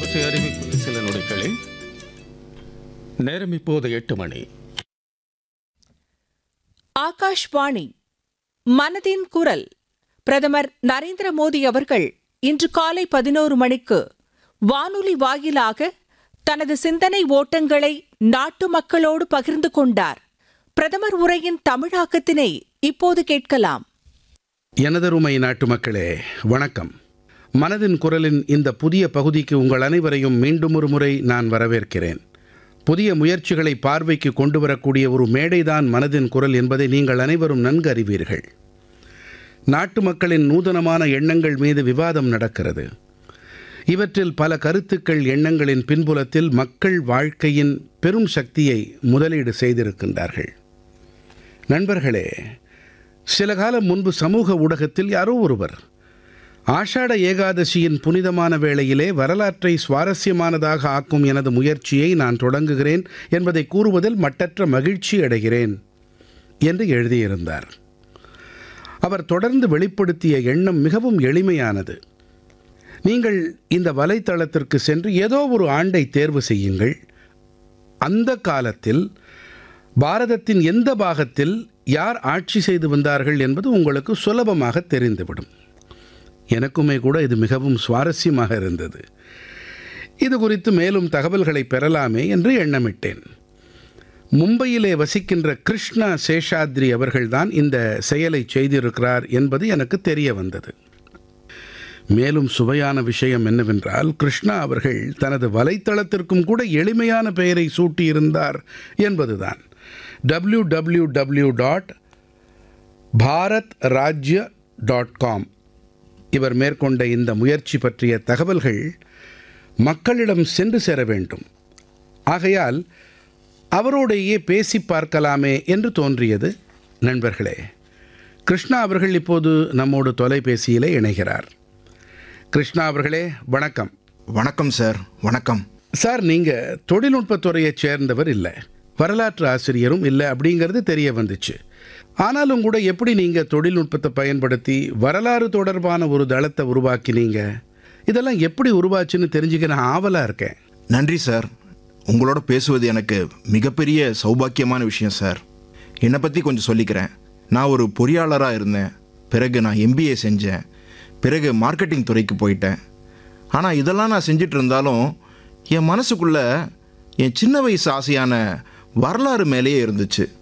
பற்றிய அறிவிப்பு சில நொடிகளில் நேரம் இப்போது எட்டு மணி ஆகாஷ்வாணி மனதின் குரல் பிரதமர் நரேந்திர மோடி அவர்கள் இன்று காலை பதினோரு மணிக்கு வானொலி வாயிலாக தனது சிந்தனை ஓட்டங்களை நாட்டு மக்களோடு பகிர்ந்து கொண்டார் பிரதமர் உரையின் தமிழாக்கத்தினை இப்போது கேட்கலாம் எனதருமை நாட்டு மக்களே வணக்கம் மனதின் குரலின் இந்த புதிய பகுதிக்கு உங்கள் அனைவரையும் மீண்டும் ஒரு முறை நான் வரவேற்கிறேன் புதிய முயற்சிகளை பார்வைக்கு கொண்டு வரக்கூடிய ஒரு மேடைதான் மனதின் குரல் என்பதை நீங்கள் அனைவரும் நன்கு அறிவீர்கள் நாட்டு மக்களின் நூதனமான எண்ணங்கள் மீது விவாதம் நடக்கிறது இவற்றில் பல கருத்துக்கள் எண்ணங்களின் பின்புலத்தில் மக்கள் வாழ்க்கையின் பெரும் சக்தியை முதலீடு செய்திருக்கின்றார்கள் நண்பர்களே சில காலம் முன்பு சமூக ஊடகத்தில் யாரோ ஒருவர் ஆஷாட ஏகாதசியின் புனிதமான வேளையிலே வரலாற்றை சுவாரஸ்யமானதாக ஆக்கும் எனது முயற்சியை நான் தொடங்குகிறேன் என்பதை கூறுவதில் மட்டற்ற மகிழ்ச்சி அடைகிறேன் என்று எழுதியிருந்தார் அவர் தொடர்ந்து வெளிப்படுத்திய எண்ணம் மிகவும் எளிமையானது நீங்கள் இந்த வலைத்தளத்திற்கு சென்று ஏதோ ஒரு ஆண்டை தேர்வு செய்யுங்கள் அந்த காலத்தில் பாரதத்தின் எந்த பாகத்தில் யார் ஆட்சி செய்து வந்தார்கள் என்பது உங்களுக்கு சுலபமாக தெரிந்துவிடும் எனக்குமே கூட இது மிகவும் சுவாரஸ்யமாக இருந்தது இது குறித்து மேலும் தகவல்களை பெறலாமே என்று எண்ணமிட்டேன் மும்பையிலே வசிக்கின்ற கிருஷ்ணா சேஷாத்ரி அவர்கள்தான் இந்த செயலை செய்திருக்கிறார் என்பது எனக்கு தெரிய வந்தது மேலும் சுவையான விஷயம் என்னவென்றால் கிருஷ்ணா அவர்கள் தனது வலைத்தளத்திற்கும் கூட எளிமையான பெயரை சூட்டியிருந்தார் என்பதுதான் W W W dot Bharat Rajya dot com இவர் மேற்கொண்ட இந்த முயற்சி பற்றிய தகவல்கள் மக்களிடம் சென்று சேர வேண்டும் ஆகையால் அவரோடையே பேசி பார்க்கலாமே என்று தோன்றியது நண்பர்களே கிருஷ்ணா அவர்கள் இப்போது நம்மோடு தொலைபேசியிலே இணைகிறார் கிருஷ்ணா அவர்களே வணக்கம் வணக்கம் சார் வணக்கம் சார் நீங்கள் தொழில்நுட்பத்துறையைச் சேர்ந்தவர் இல்லை வரலாற்று ஆசிரியரும் இல்லை அப்படிங்கிறது தெரிய வந்துச்சு ஆனாலும் கூட எப்படி நீங்கள் தொழில்நுட்பத்தை பயன்படுத்தி வரலாறு தொடர்பான ஒரு தளத்தை உருவாக்கினீங்க இதெல்லாம் எப்படி உருவாச்சுன்னு தெரிஞ்சுக்க நான் ஆவலாக இருக்கேன் நன்றி சார் உங்களோட பேசுவது எனக்கு மிகப்பெரிய சௌபாக்கியமான விஷயம் சார் என்னை பற்றி கொஞ்சம் சொல்லிக்கிறேன் நான் ஒரு பொறியாளராக இருந்தேன் பிறகு நான் எம்பிஏ செஞ்சேன் பிறகு மார்க்கெட்டிங் துறைக்கு போயிட்டேன் ஆனால் இதெல்லாம் நான் செஞ்சுட்டு இருந்தாலும் என் மனசுக்குள்ள என் சின்ன வயசு ஆசையான வரலாறு மேலேயே இருந்துச்சு